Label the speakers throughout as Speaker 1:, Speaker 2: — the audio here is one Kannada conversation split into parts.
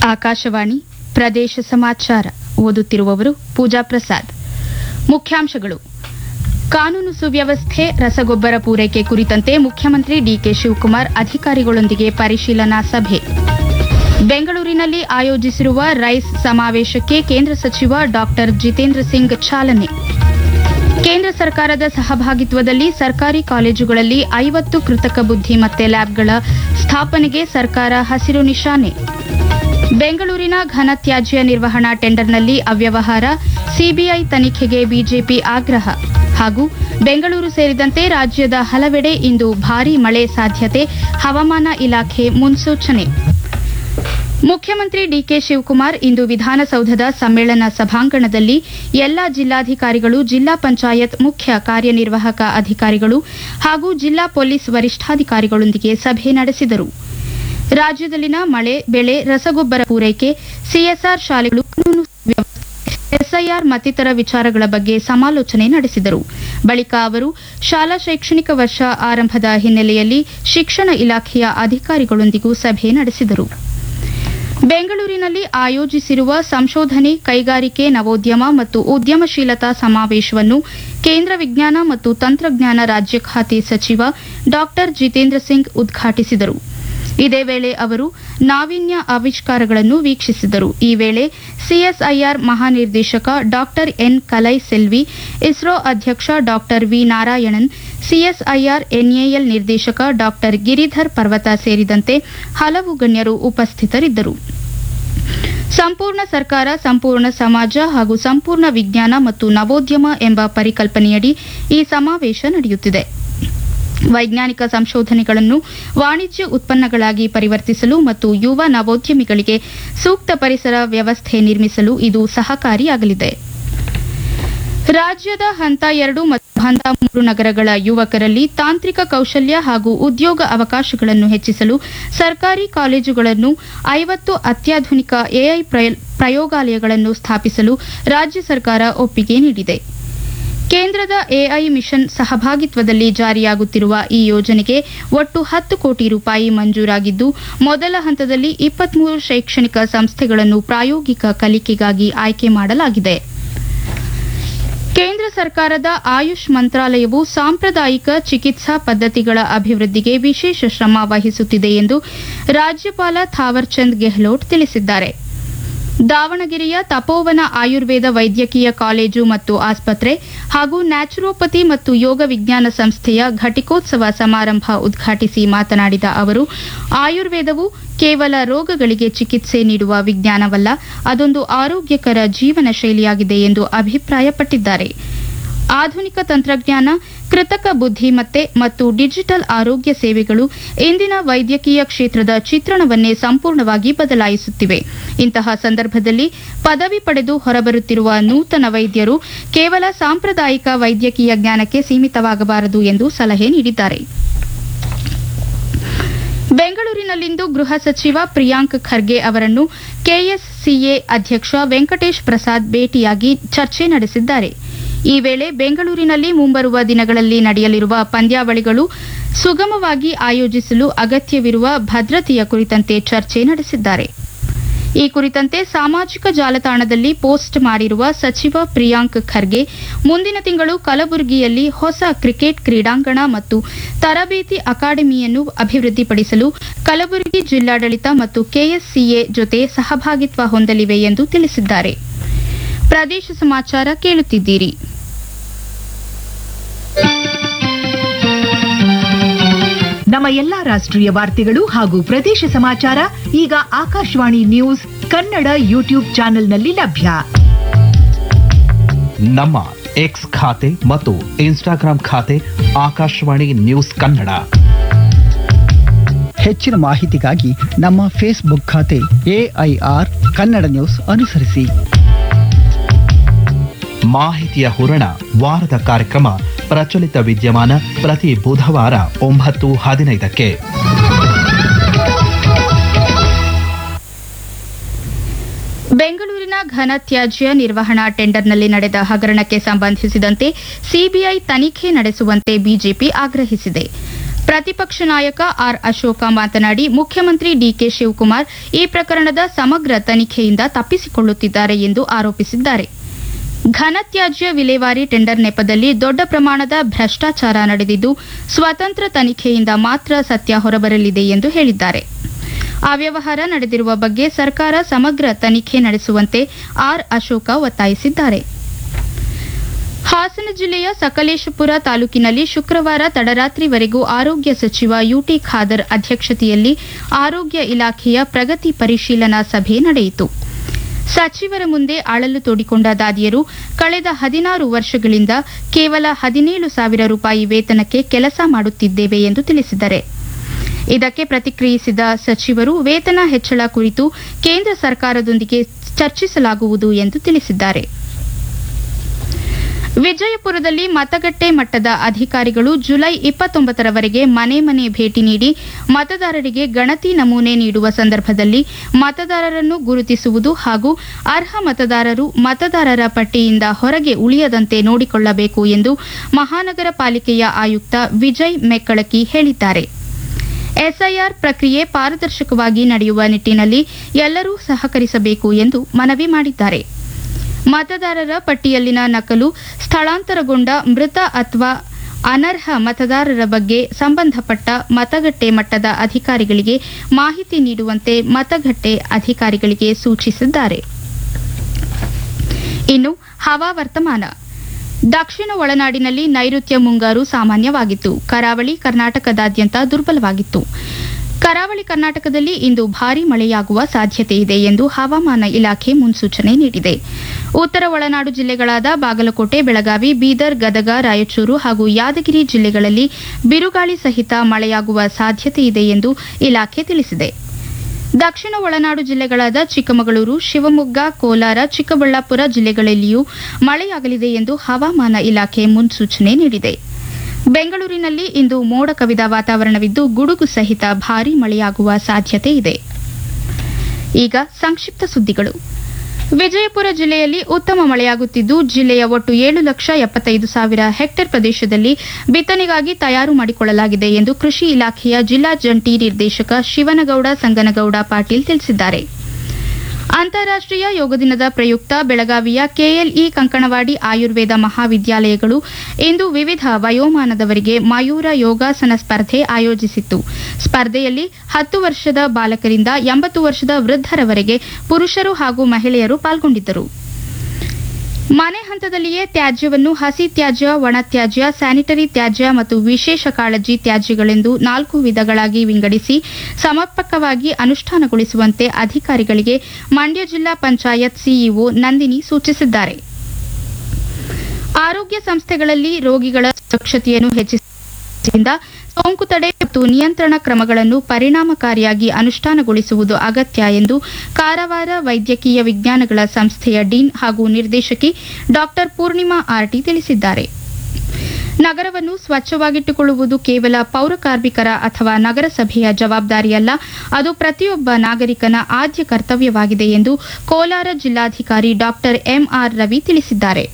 Speaker 1: ಆಕಾಶವಾಣಿ ಪ್ರದೇಶ ಸಮಾಚಾರ ಓದುತ್ತಿರುವವರು ಪೂಜಾ ಪ್ರಸಾದ್ ಮುಖ್ಯಾಂಶಗಳು ಕಾನೂನು ಸುವ್ಯವಸ್ಥೆ ರಸಗೊಬ್ಬರ ಪೂರೈಕೆ ಕುರಿತಂತೆ ಮುಖ್ಯಮಂತ್ರಿ ಡಿಕೆ ಶಿವಕುಮಾರ್ ಅಧಿಕಾರಿಗಳೊಂದಿಗೆ ಪರಿಶೀಲನಾ ಸಭೆ ಬೆಂಗಳೂರಿನಲ್ಲಿ ಆಯೋಜಿಸಿರುವ ರೈಸ್ ಸಮಾವೇಶಕ್ಕೆ ಕೇಂದ್ರ ಸಚಿವ ಡಾ ಜಿತೇಂದ್ರ ಸಿಂಗ್ ಚಾಲನೆ ಕೇಂದ್ರ ಸರ್ಕಾರದ ಸಹಭಾಗಿತ್ವದಲ್ಲಿ ಸರ್ಕಾರಿ ಕಾಲೇಜುಗಳಲ್ಲಿ ಐವತ್ತು ಕೃತಕ ಬುದ್ದಿಮತ್ತೆ ಲ್ಯಾಬ್ಗಳ ಸ್ಥಾಪನೆಗೆ ಸರ್ಕಾರ ಹಸಿರು ನಿಶಾನೆ ಬೆಂಗಳೂರಿನ ಘನತ್ಯಾಜ್ಯ ನಿರ್ವಹಣಾ ಟೆಂಡರ್ನಲ್ಲಿ ಅವ್ಯವಹಾರ ಸಿಬಿಐ ತನಿಖೆಗೆ ಬಿಜೆಪಿ ಆಗ್ರಹ ಹಾಗೂ ಬೆಂಗಳೂರು ಸೇರಿದಂತೆ ರಾಜ್ಯದ ಹಲವೆಡೆ ಇಂದು ಭಾರೀ ಮಳೆ ಸಾಧ್ಯತೆ ಹವಾಮಾನ ಇಲಾಖೆ ಮುನ್ಸೂಚನೆ ಮುಖ್ಯಮಂತ್ರಿ ಡಿಕೆ ಶಿವಕುಮಾರ್ ಇಂದು ವಿಧಾನಸೌಧದ ಸಮ್ಮೇಳನ ಸಭಾಂಗಣದಲ್ಲಿ ಎಲ್ಲಾ ಜಿಲ್ಲಾಧಿಕಾರಿಗಳು ಜಿಲ್ಲಾ ಪಂಚಾಯತ್ ಮುಖ್ಯ ಕಾರ್ಯನಿರ್ವಾಹಕ ಅಧಿಕಾರಿಗಳು ಹಾಗೂ ಜಿಲ್ಲಾ ಪೊಲೀಸ್ ವರಿಷ್ಠಾಧಿಕಾರಿಗಳೊಂದಿಗೆ ಸಭೆ ನಡೆಸಿದರು ರಾಜ್ಯದಲ್ಲಿನ ಮಳೆ ಬೆಳೆ ರಸಗೊಬ್ಬರ ಪೂರೈಕೆ ಸಿಎಸ್ಆರ್ ಶಾಲೆಗಳು ಕಾನೂನು ಸುವ್ಯವಸ್ಥೆ, ಎಸ್ಐಆರ್ ಮತ್ತಿತರ ವಿಚಾರಗಳ ಬಗ್ಗೆ ಸಮಾಲೋಚನೆ ನಡೆಸಿದರು ಬಳಿಕ ಅವರು ಶಾಲಾ ಶೈಕ್ಷಣಿಕ ವರ್ಷ ಆರಂಭದ ಹಿನ್ನೆಲೆಯಲ್ಲಿ ಶಿಕ್ಷಣ ಇಲಾಖೆಯ ಅಧಿಕಾರಿಗಳೊಂದಿಗೂ ಸಭೆ ನಡೆಸಿದರು ಬೆಂಗಳೂರಿನಲ್ಲಿ ಆಯೋಜಿಸಿರುವ ಸಂಶೋಧನೆ ಕೈಗಾರಿಕೆ ನವೋದ್ಯಮ ಮತ್ತು ಉದ್ಯಮಶೀಲತಾ ಸಮಾವೇಶವನ್ನು ಕೇಂದ್ರ ವಿಜ್ಞಾನ ಮತ್ತು ತಂತ್ರಜ್ಞಾನ ರಾಜ್ಯ ಖಾತೆ ಸಚಿವ ಡಾ ಜಿತೇಂದ್ರ ಸಿಂಗ್ ಉದ್ಘಾಟಿಸಿದರು ಇದೇ ವೇಳೆ ಅವರು ನಾವೀನ್ಯ ಆವಿಷ್ಕಾರಗಳನ್ನು ವೀಕ್ಷಿಸಿದರು ಈ ವೇಳೆ ಸಿಎಸ್ಐಆರ್ ಮಹಾನಿರ್ದೇಶಕ ಡಾ ಎನ್ ಕಲೈ ಸೆಲ್ವಿ ಇಸ್ರೋ ಅಧ್ಯಕ್ಷ ಡಾ ವಿ ನಾರಾಯಣನ್ ಸಿಎಸ್ಐಆರ್ ಎನ್ಎಎಲ್ ನಿರ್ದೇಶಕ ಡಾ ಗಿರಿಧರ್ ಪರ್ವತ ಸೇರಿದಂತೆ ಹಲವು ಗಣ್ಯರು ಉಪಸ್ಥಿತರಿದ್ದರು ಸಂಪೂರ್ಣ ಸರ್ಕಾರ ಸಂಪೂರ್ಣ ಸಮಾಜ ಹಾಗೂ ಸಂಪೂರ್ಣ ವಿಜ್ಞಾನ ಮತ್ತು ನವೋದ್ಯಮ ಎಂಬ ಪರಿಕಲ್ಪನೆಯಡಿ ಈ ಸಮಾವೇಶ ನಡೆಯುತ್ತಿದೆ ವೈಜ್ಞಾನಿಕ ಸಂಶೋಧನೆಗಳನ್ನು ವಾಣಿಜ್ಯ ಉತ್ಪನ್ನಗಳಾಗಿ ಪರಿವರ್ತಿಸಲು ಮತ್ತು ಯುವ ನವೋದ್ಯಮಿಗಳಿಗೆ ಸೂಕ್ತ ಪರಿಸರ ವ್ಯವಸ್ಥೆ ನಿರ್ಮಿಸಲು ಇದು ಸಹಕಾರಿಯಾಗಲಿದೆ ರಾಜ್ಯದ ಹಂತ ಎರಡು ಮತ್ತು ಹಂತ ಮೂರು ನಗರಗಳ ಯುವಕರಲ್ಲಿ ತಾಂತ್ರಿಕ ಕೌಶಲ್ಯ ಹಾಗೂ ಉದ್ಯೋಗ ಅವಕಾಶಗಳನ್ನು ಹೆಚ್ಚಿಸಲು ಸರ್ಕಾರಿ ಕಾಲೇಜುಗಳನ್ನು ಐವತ್ತು ಅತ್ಯಾಧುನಿಕ ಎಐ ಪ್ರಯೋಗಾಲಯಗಳನ್ನು ಸ್ಥಾಪಿಸಲು ರಾಜ್ಯ ಸರ್ಕಾರ ಒಪ್ಪಿಗೆ ನೀಡಿದೆ ಕೇಂದ್ರದ ಎಐ ಮಿಷನ್ ಸಹಭಾಗಿತ್ವದಲ್ಲಿ ಜಾರಿಯಾಗುತ್ತಿರುವ ಈ ಯೋಜನೆಗೆ ಒಟ್ಟು ಹತ್ತು ಕೋಟಿ ರೂಪಾಯಿ ಮಂಜೂರಾಗಿದ್ದು ಮೊದಲ ಹಂತದಲ್ಲಿ ಇಪ್ಪತ್ಮೂರು ಶೈಕ್ಷಣಿಕ ಸಂಸ್ಥೆಗಳನ್ನು ಪ್ರಾಯೋಗಿಕ ಕಲಿಕೆಗಾಗಿ ಆಯ್ಕೆ ಮಾಡಲಾಗಿದೆ ಕೇಂದ್ರ ಸರ್ಕಾರದ ಆಯುಷ್ ಮಂತ್ರಾಲಯವು ಸಾಂಪ್ರದಾಯಿಕ ಚಿಕಿತ್ಸಾ ಪದ್ಧತಿಗಳ ಅಭಿವೃದ್ಧಿಗೆ ವಿಶೇಷ ಶ್ರಮ ವಹಿಸುತ್ತಿದೆ ಎಂದು ರಾಜ್ಯಪಾಲ ಥಾವರ್ಚಂದ್ ಗೆಹ್ಲೋಟ್ ತಿಳಿಸಿದ್ದಾರೆ ದಾವಣಗೆರೆಯ ತಪೋವನ ಆಯುರ್ವೇದ ವೈದ್ಯಕೀಯ ಕಾಲೇಜು ಮತ್ತು ಆಸ್ಪತ್ರೆ ಹಾಗೂ ನ್ಯಾಚುರೋಪತಿ ಮತ್ತು ಯೋಗ ವಿಜ್ಞಾನ ಸಂಸ್ಥೆಯ ಘಟಿಕೋತ್ಸವ ಸಮಾರಂಭ ಉದ್ಘಾಟಿಸಿ ಮಾತನಾಡಿದ ಅವರು ಆಯುರ್ವೇದವು ಕೇವಲ ರೋಗಗಳಿಗೆ ಚಿಕಿತ್ಸೆ ನೀಡುವ ವಿಜ್ಞಾನವಲ್ಲ ಅದೊಂದು ಆರೋಗ್ಯಕರ ಜೀವನ ಶೈಲಿಯಾಗಿದೆ ಎಂದು ಅಭಿಪ್ರಾಯಪಟ್ಟಿದ್ದಾರೆ ಆಧುನಿಕ ತಂತ್ರಜ್ಞಾನ ಕೃತಕ ಬುದ್ದಿಮತ್ತೆ ಮತ್ತು ಡಿಜಿಟಲ್ ಆರೋಗ್ಯ ಸೇವೆಗಳು ಇಂದಿನ ವೈದ್ಯಕೀಯ ಕ್ಷೇತ್ರದ ಚಿತ್ರಣವನ್ನೇ ಸಂಪೂರ್ಣವಾಗಿ ಬದಲಾಯಿಸುತ್ತಿವೆ ಇಂತಹ ಸಂದರ್ಭದಲ್ಲಿ ಪದವಿ ಪಡೆದು ಹೊರಬರುತ್ತಿರುವ ನೂತನ ವೈದ್ಯರು ಕೇವಲ ಸಾಂಪ್ರದಾಯಿಕ ವೈದ್ಯಕೀಯ ಜ್ಞಾನಕ್ಕೆ ಸೀಮಿತವಾಗಬಾರದು ಎಂದು ಸಲಹೆ ನೀಡಿದ್ದಾರೆ ಬೆಂಗಳೂರಿನಲ್ಲಿಂದು ಗೃಹ ಸಚಿವ ಪ್ರಿಯಾಂಕ್ ಖರ್ಗೆ ಅವರನ್ನು ಕೆಎಸ್ಸಿಎ ಅಧ್ಯಕ್ಷ ವೆಂಕಟೇಶ್ ಪ್ರಸಾದ್ ಭೇಟಿಯಾಗಿ ಚರ್ಚೆ ನಡೆಸಿದ್ದಾರೆ ಈ ವೇಳೆ ಬೆಂಗಳೂರಿನಲ್ಲಿ ಮುಂಬರುವ ದಿನಗಳಲ್ಲಿ ನಡೆಯಲಿರುವ ಪಂದ್ಯಾವಳಿಗಳು ಸುಗಮವಾಗಿ ಆಯೋಜಿಸಲು ಅಗತ್ಯವಿರುವ ಭದ್ರತೆಯ ಕುರಿತಂತೆ ಚರ್ಚೆ ನಡೆಸಿದ್ದಾರೆ ಈ ಕುರಿತಂತೆ ಸಾಮಾಜಿಕ ಜಾಲತಾಣದಲ್ಲಿ ಪೋಸ್ಟ್ ಮಾಡಿರುವ ಸಚಿವ ಪ್ರಿಯಾಂಕ್ ಖರ್ಗೆ ಮುಂದಿನ ತಿಂಗಳು ಕಲಬುರಗಿಯಲ್ಲಿ ಹೊಸ ಕ್ರಿಕೆಟ್ ಕ್ರೀಡಾಂಗಣ ಮತ್ತು ತರಬೇತಿ ಅಕಾಡೆಮಿಯನ್ನು ಅಭಿವೃದ್ಧಿಪಡಿಸಲು ಕಲಬುರಗಿ ಜಿಲ್ಲಾಡಳಿತ ಮತ್ತು ಕೆಎಸ್ಸಿಎ ಜೊತೆ ಸಹಭಾಗಿತ್ವ ಹೊಂದಲಿವೆ ಎಂದು ತಿಳಿಸಿದ್ದಾರೆ ಪ್ರದೇಶ ಸಮಾಚಾರ ಕೇಳುತ್ತಿದ್ದೀರಿ
Speaker 2: ನಮ್ಮ ಎಲ್ಲಾ ರಾಷ್ಟ್ರೀಯ ವಾರ್ತೆಗಳು ಹಾಗೂ ಪ್ರದೇಶ ಸಮಾಚಾರ ಈಗ ಆಕಾಶವಾಣಿ ನ್ಯೂಸ್ ಕನ್ನಡ ಯೂಟ್ಯೂಬ್ ಚಾನೆಲ್ನಲ್ಲಿ ಲಭ್ಯ
Speaker 3: ನಮ್ಮ ಎಕ್ಸ್ ಖಾತೆ ಮತ್ತು ಇನ್ಸ್ಟಾಗ್ರಾಂ ಖಾತೆ ಆಕಾಶವಾಣಿ ನ್ಯೂಸ್ ಕನ್ನಡ
Speaker 4: ಹೆಚ್ಚಿನ ಮಾಹಿತಿಗಾಗಿ ನಮ್ಮ ಫೇಸ್ಬುಕ್ ಖಾತೆ ಎಐಆರ್ ಕನ್ನಡ ನ್ಯೂಸ್ ಅನುಸರಿಸಿ
Speaker 3: ಮಾಹಿತಿಯ ಹೂರಣ ವಾರದ ಕಾರ್ಯಕ್ರಮ ಪ್ರಚಲಿತ ವಿದ್ಯಮಾನ ಪ್ರತಿ ಬುಧವಾರ ಒಂಬತ್ತು ಹದಿನೈದಕ್ಕೆ
Speaker 1: ಬೆಂಗಳೂರಿನ ಘನತ್ಯಾಜ್ಯ ನಿರ್ವಹಣಾ ಟೆಂಡರ್ನಲ್ಲಿ ನಡೆದ ಹಗರಣಕ್ಕೆ ಸಂಬಂಧಿಸಿದಂತೆ ಸಿಬಿಐ ತನಿಖೆ ನಡೆಸುವಂತೆ ಬಿಜೆಪಿ ಆಗ್ರಹಿಸಿದೆ ಪ್ರತಿಪಕ್ಷ ನಾಯಕ ಆರ್ ಅಶೋಕ ಮಾತನಾಡಿ ಮುಖ್ಯಮಂತ್ರಿ ಡಿಕೆ ಶಿವಕುಮಾರ್ ಈ ಪ್ರಕರಣದ ಸಮಗ್ರ ತನಿಖೆಯಿಂದ ತಪ್ಪಿಸಿಕೊಳ್ಳುತ್ತಿದ್ದಾರೆ ಎಂದು ಆರೋಪಿಸಿದ್ದಾರೆ ಘನತ್ಯಾಜ್ಯ ವಿಲೇವಾರಿ ಟೆಂಡರ್ ನೆಪದಲ್ಲಿ ದೊಡ್ಡ ಪ್ರಮಾಣದ ಭ್ರಷ್ಟಾಚಾರ ನಡೆದಿದ್ದು ಸ್ವತಂತ್ರ ತನಿಖೆಯಿಂದ ಮಾತ್ರ ಸತ್ಯ ಹೊರಬರಲಿದೆ ಎಂದು ಹೇಳಿದ್ದಾರೆ ಅವ್ಯವಹಾರ ನಡೆದಿರುವ ಬಗ್ಗೆ ಸರ್ಕಾರ ಸಮಗ್ರ ತನಿಖೆ ನಡೆಸುವಂತೆ ಆರ್ ಅಶೋಕ ಒತ್ತಾಯಿಸಿದ್ದಾರೆ ಹಾಸನ ಜಿಲ್ಲೆಯ ಸಕಲೇಶಪುರ ತಾಲೂಕಿನಲ್ಲಿ ಶುಕ್ರವಾರ ತಡರಾತ್ರಿವರೆಗೂ ಆರೋಗ್ಯ ಸಚಿವ ಯುಟಿ ಖಾದರ್ ಅಧ್ಯಕ್ಷತೆಯಲ್ಲಿ ಆರೋಗ್ಯ ಇಲಾಖೆಯ ಪ್ರಗತಿ ಪರಿಶೀಲನಾ ಸಭೆ ನಡೆಯಿತು ಸಚಿವರ ಮುಂದೆ ಅಳಲು ತೋಡಿಕೊಂಡ ದಾದಿಯರು ಕಳೆದ ಹದಿನಾರು ವರ್ಷಗಳಿಂದ ಕೇವಲ ಹದಿನೇಳು ಸಾವಿರ ರೂಪಾಯಿ ವೇತನಕ್ಕೆ ಕೆಲಸ ಮಾಡುತ್ತಿದ್ದೇವೆ ಎಂದು ತಿಳಿಸಿದ್ದಾರೆ ಇದಕ್ಕೆ ಪ್ರತಿಕ್ರಿಯಿಸಿದ ಸಚಿವರು ವೇತನ ಹೆಚ್ಚಳ ಕುರಿತು ಕೇಂದ್ರ ಸರ್ಕಾರದೊಂದಿಗೆ ಚರ್ಚಿಸಲಾಗುವುದು ಎಂದು ತಿಳಿಸಿದ್ದಾರೆ ವಿಜಯಪುರದಲ್ಲಿ ಮತಗಟ್ಟೆ ಮಟ್ಟದ ಅಧಿಕಾರಿಗಳು ಜುಲೈ ಇಪ್ಪತ್ತೊಂಬತ್ತರವರೆಗೆ ಮನೆ ಮನೆ ಭೇಟಿ ನೀಡಿ ಮತದಾರರಿಗೆ ಗಣತಿ ನಮೂನೆ ನೀಡುವ ಸಂದರ್ಭದಲ್ಲಿ ಮತದಾರರನ್ನು ಗುರುತಿಸುವುದು ಹಾಗೂ ಅರ್ಹ ಮತದಾರರು ಮತದಾರರ ಪಟ್ಟಿಯಿಂದ ಹೊರಗೆ ಉಳಿಯದಂತೆ ನೋಡಿಕೊಳ್ಳಬೇಕು ಎಂದು ಮಹಾನಗರ ಪಾಲಿಕೆಯ ಆಯುಕ್ತ ವಿಜಯ್ ಮೆಕ್ಕಳಕಿ ಹೇಳಿದ್ದಾರೆ ಎಸ್ಐಆರ್ ಪ್ರಕ್ರಿಯೆ ಪಾರದರ್ಶಕವಾಗಿ ನಡೆಯುವ ನಿಟ್ಟಿನಲ್ಲಿ ಎಲ್ಲರೂ ಸಹಕರಿಸಬೇಕು ಎಂದು ಮನವಿ ಮಾಡಿದ್ದಾರೆ ಮತದಾರರ ಪಟ್ಟಿಯಲ್ಲಿನ ನಕಲು ಸ್ಥಳಾಂತರಗೊಂಡ ಮೃತ ಅಥವಾ ಅನರ್ಹ ಮತದಾರರ ಬಗ್ಗೆ ಸಂಬಂಧಪಟ್ಟ ಮತಗಟ್ಟೆ ಮಟ್ಟದ ಅಧಿಕಾರಿಗಳಿಗೆ ಮಾಹಿತಿ ನೀಡುವಂತೆ ಮತಗಟ್ಟೆ ಅಧಿಕಾರಿಗಳಿಗೆ ಸೂಚಿಸಿದ್ದಾರೆ ಇನ್ನು ಹವಾವರ್ತಮಾನ ದಕ್ಷಿಣ ಒಳನಾಡಿನಲ್ಲಿ ನೈಋತ್ಯ ಮುಂಗಾರು ಸಾಮಾನ್ಯವಾಗಿತ್ತು ಕರಾವಳಿ ಕರ್ನಾಟಕದಾದ್ಯಂತ ದುರ್ಬಲವಾಗಿತ್ತು ಕರಾವಳಿ ಕರ್ನಾಟಕದಲ್ಲಿ ಇಂದು ಭಾರೀ ಮಳೆಯಾಗುವ ಸಾಧ್ಯತೆ ಇದೆ ಎಂದು ಹವಾಮಾನ ಇಲಾಖೆ ಮುನ್ಸೂಚನೆ ನೀಡಿದೆ ಉತ್ತರ ಒಳನಾಡು ಜಿಲ್ಲೆಗಳಾದ ಬಾಗಲಕೋಟೆ ಬೆಳಗಾವಿ ಬೀದರ್ ಗದಗ ರಾಯಚೂರು ಹಾಗೂ ಯಾದಗಿರಿ ಜಿಲ್ಲೆಗಳಲ್ಲಿ ಬಿರುಗಾಳಿ ಸಹಿತ ಮಳೆಯಾಗುವ ಸಾಧ್ಯತೆ ಇದೆ ಎಂದು ಇಲಾಖೆ ತಿಳಿಸಿದೆ ದಕ್ಷಿಣ ಒಳನಾಡು ಜಿಲ್ಲೆಗಳಾದ ಚಿಕ್ಕಮಗಳೂರು ಶಿವಮೊಗ್ಗ ಕೋಲಾರ ಚಿಕ್ಕಬಳ್ಳಾಪುರ ಜಿಲ್ಲೆಗಳಲ್ಲಿಯೂ ಮಳೆಯಾಗಲಿದೆ ಎಂದು ಹವಾಮಾನ ಇಲಾಖೆ ಮುನ್ಸೂಚನೆ ನೀಡಿದೆ ಬೆಂಗಳೂರಿನಲ್ಲಿ ಇಂದು ಮೋಡ ಕವಿದ ವಾತಾವರಣವಿದ್ದು ಗುಡುಗು ಸಹಿತ ಭಾರೀ ಮಳೆಯಾಗುವ ಸಾಧ್ಯತೆ ಇದೆ ಈಗ ಸಂಕ್ಷಿಪ್ತ ಸುದ್ದಿಗಳು ವಿಜಯಪುರ ಜಿಲ್ಲೆಯಲ್ಲಿ ಉತ್ತಮ ಮಳೆಯಾಗುತ್ತಿದ್ದು ಜಿಲ್ಲೆಯ ಒಟ್ಟು ಏಳು ಲಕ್ಷ ಎಪ್ಪತ್ತೈದು ಸಾವಿರ ಹೆಕ್ಟೇರ್ ಪ್ರದೇಶದಲ್ಲಿ ಬಿತ್ತನೆಗಾಗಿ ತಯಾರು ಮಾಡಿಕೊಳ್ಳಲಾಗಿದೆ ಎಂದು ಕೃಷಿ ಇಲಾಖೆಯ ಜಿಲ್ಲಾ ಜಂಟಿ ನಿರ್ದೇಶಕ ಶಿವನಗೌಡ ಸಂಗನಗೌಡ ಪಾಟೀಲ್ ತಿಳಿಸಿದ್ದಾರೆ ಅಂತಾರಾಷ್ಟೀಯ ಯೋಗ ದಿನದ ಪ್ರಯುಕ್ತ ಬೆಳಗಾವಿಯ ಕೆಎಲ್ಇ ಕಂಕಣವಾಡಿ ಆಯುರ್ವೇದ ಮಹಾವಿದ್ಯಾಲಯಗಳು ಇಂದು ವಿವಿಧ ವಯೋಮಾನದವರಿಗೆ ಮಯೂರ ಯೋಗಾಸನ ಸ್ಪರ್ಧೆ ಆಯೋಜಿಸಿತ್ತು ಸ್ಪರ್ಧೆಯಲ್ಲಿ ಹತ್ತು ವರ್ಷದ ಬಾಲಕರಿಂದ ಎಂಬತ್ತು ವರ್ಷದ ವೃದ್ಧರವರೆಗೆ ಪುರುಷರು ಹಾಗೂ ಮಹಿಳೆಯರು ಪಾಲ್ಗೊಂಡಿದ್ದರು ಮನೆ ಹಂತದಲ್ಲಿಯೇ ತ್ಯಾಜ್ಯವನ್ನು ಹಸಿ ತ್ಯಾಜ್ಯ ಒಣ ತ್ಯಾಜ್ಯ ಸ್ಯಾನಿಟರಿ ತ್ಯಾಜ್ಯ ಮತ್ತು ವಿಶೇಷ ಕಾಳಜಿ ತ್ಯಾಜ್ಯಗಳೆಂದು ನಾಲ್ಕು ವಿಧಗಳಾಗಿ ವಿಂಗಡಿಸಿ ಸಮರ್ಪಕವಾಗಿ ಅನುಷ್ಠಾನಗೊಳಿಸುವಂತೆ ಅಧಿಕಾರಿಗಳಿಗೆ ಮಂಡ್ಯ ಜಿಲ್ಲಾ ಪಂಚಾಯತ್ ಸಿಇಒ ನಂದಿನಿ ಸೂಚಿಸಿದ್ದಾರೆ ಆರೋಗ್ಯ ಸಂಸ್ಥೆಗಳಲ್ಲಿ ರೋಗಿಗಳ ಸುರಕ್ಷತೆಯನ್ನು ಹೆಚ್ಚಿಸಿದ ಸೋಂಕು ತಡೆ ಮತ್ತು ನಿಯಂತ್ರಣ ಕ್ರಮಗಳನ್ನು ಪರಿಣಾಮಕಾರಿಯಾಗಿ ಅನುಷ್ಠಾನಗೊಳಿಸುವುದು ಅಗತ್ಯ ಎಂದು ಕಾರವಾರ ವೈದ್ಯಕೀಯ ವಿಜ್ಞಾನಗಳ ಸಂಸ್ಥೆಯ ಡೀನ್ ಹಾಗೂ ನಿರ್ದೇಶಕಿ ಡಾ ಪೂರ್ಣಿಮಾ ಆರ್ಟಿ ತಿಳಿಸಿದ್ದಾರೆ ನಗರವನ್ನು ಸ್ವಚ್ಛವಾಗಿಟ್ಟುಕೊಳ್ಳುವುದು ಕೇವಲ ಪೌರ ಕಾರ್ಮಿಕರ ಅಥವಾ ನಗರಸಭೆಯ ಜವಾಬ್ದಾರಿಯಲ್ಲ ಅದು ಪ್ರತಿಯೊಬ್ಬ ನಾಗರಿಕನ ಆದ್ಯ ಕರ್ತವ್ಯವಾಗಿದೆ ಎಂದು ಕೋಲಾರ ಜಿಲ್ಲಾಧಿಕಾರಿ ಡಾ ಎಂಆರ್ ರವಿ ತಿಳಿಸಿದ್ದಾರೆ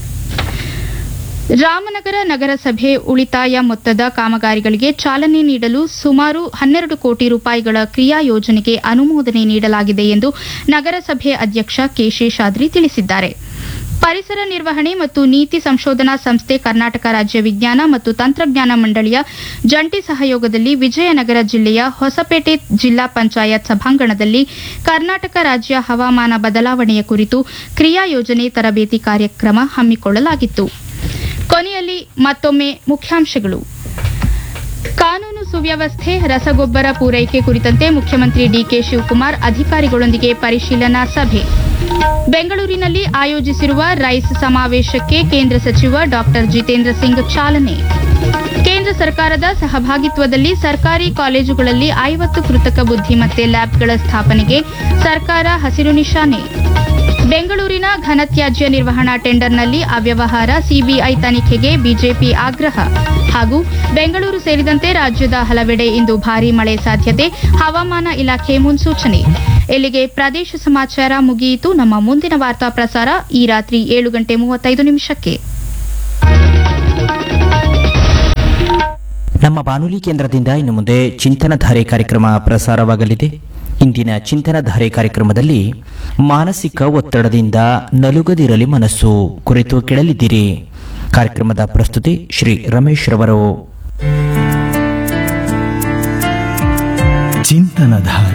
Speaker 1: ರಾಮನಗರ ನಗರಸಭೆ ಉಳಿತಾಯ ಮೊತ್ತದ ಕಾಮಗಾರಿಗಳಿಗೆ ಚಾಲನೆ ನೀಡಲು ಸುಮಾರು ಹನ್ನೆರಡು ಕೋಟಿ ರೂಪಾಯಿಗಳ ಕ್ರಿಯಾ ಯೋಜನೆಗೆ ಅನುಮೋದನೆ ನೀಡಲಾಗಿದೆ ಎಂದು ನಗರಸಭೆ ಅಧ್ಯಕ್ಷ ಕೆ ಶೇಷಾದ್ರಿ ತಿಳಿಸಿದ್ದಾರೆ ಪರಿಸರ ನಿರ್ವಹಣೆ ಮತ್ತು ನೀತಿ ಸಂಶೋಧನಾ ಸಂಸ್ಥೆ ಕರ್ನಾಟಕ ರಾಜ್ಯ ವಿಜ್ಞಾನ ಮತ್ತು ತಂತ್ರಜ್ಞಾನ ಮಂಡಳಿಯ ಜಂಟಿ ಸಹಯೋಗದಲ್ಲಿ ವಿಜಯನಗರ ಜಿಲ್ಲೆಯ ಹೊಸಪೇಟೆ ಜಿಲ್ಲಾ ಪಂಚಾಯತ್ ಸಭಾಂಗಣದಲ್ಲಿ ಕರ್ನಾಟಕ ರಾಜ್ಯ ಹವಾಮಾನ ಬದಲಾವಣೆಯ ಕುರಿತು ಕ್ರಿಯಾ ಯೋಜನೆ ತರಬೇತಿ ಕಾರ್ಯಕ್ರಮ ಹಮ್ಮಿಕೊಳ್ಳಲಾಗಿತ್ತು ಕೊನೆಯಲ್ಲಿ ಮತ್ತೊಮ್ಮೆ ಮುಖ್ಯಾಂಶಗಳು ಕಾನೂನು ಸುವ್ಯವಸ್ಥೆ ರಸಗೊಬ್ಬರ ಪೂರೈಕೆ ಕುರಿತಂತೆ ಮುಖ್ಯಮಂತ್ರಿ ಡಿಕೆ ಶಿವಕುಮಾರ್ ಅಧಿಕಾರಿಗಳೊಂದಿಗೆ ಪರಿಶೀಲನಾ ಸಭೆ ಬೆಂಗಳೂರಿನಲ್ಲಿ ಆಯೋಜಿಸಿರುವ ರೈಸ್ ಸಮಾವೇಶಕ್ಕೆ ಕೇಂದ್ರ ಸಚಿವ ಡಾ ಜಿತೇಂದ್ರ ಸಿಂಗ್ ಚಾಲನೆ ಕೇಂದ್ರ ಸರ್ಕಾರದ ಸಹಭಾಗಿತ್ವದಲ್ಲಿ ಸರ್ಕಾರಿ ಕಾಲೇಜುಗಳಲ್ಲಿ ಐವತ್ತು ಕೃತಕ ಬುದ್ಧಿಮತ್ತೆ ಲ್ಯಾಬ್ಗಳ ಸ್ಥಾಪನೆಗೆ ಸರ್ಕಾರ ಹಸಿರು ನಿಶಾನೆ ಬೆಂಗಳೂರಿನ ಘನತ್ಯಾಜ್ಯ ನಿರ್ವಹಣಾ ಟೆಂಡರ್ನಲ್ಲಿ ಅವ್ಯವಹಾರ ಸಿಬಿಐ ತನಿಖೆಗೆ ಬಿಜೆಪಿ ಆಗ್ರಹ ಹಾಗೂ ಬೆಂಗಳೂರು ಸೇರಿದಂತೆ ರಾಜ್ಯದ ಹಲವೆಡೆ ಇಂದು ಭಾರೀ ಮಳೆ ಸಾಧ್ಯತೆ ಹವಾಮಾನ ಇಲಾಖೆ ಮುನ್ಸೂಚನೆ ಇಲ್ಲಿಗೆ ಪ್ರದೇಶ ಸಮಾಚಾರ ಮುಗಿಯಿತು ನಮ್ಮ ಮುಂದಿನ ವಾರ್ತಾ ಪ್ರಸಾರ ಈ ರಾತ್ರಿ ಏಳು ಗಂಟೆ ಮೂವತ್ತೈದು ನಿಮಿಷಕ್ಕೆ
Speaker 5: ನಮ್ಮ ಬಾನುಲಿ ಕೇಂದ್ರದಿಂದ ಇನ್ನು ಮುಂದೆ ಚಿಂತನಧಾರೆ ಕಾರ್ಯಕ್ರಮ ಪ್ರಸಾರವಾಗಲಿದೆ ಇಂದಿನ ಚಿಂತನಧಾರೆ ಕಾರ್ಯಕ್ರಮದಲ್ಲಿ ಮಾನಸಿಕ ಒತ್ತಡದಿಂದ ನಲುಗದಿರಲಿ ಮನಸ್ಸು ಕುರಿತು ಕೇಳಲಿದ್ದೀರಿ ಕಾರ್ಯಕ್ರಮದ ಪ್ರಸ್ತುತಿ ಶ್ರೀ ರಮೇಶ್ ರವರು
Speaker 6: ಚಿಂತನಧಾರೆ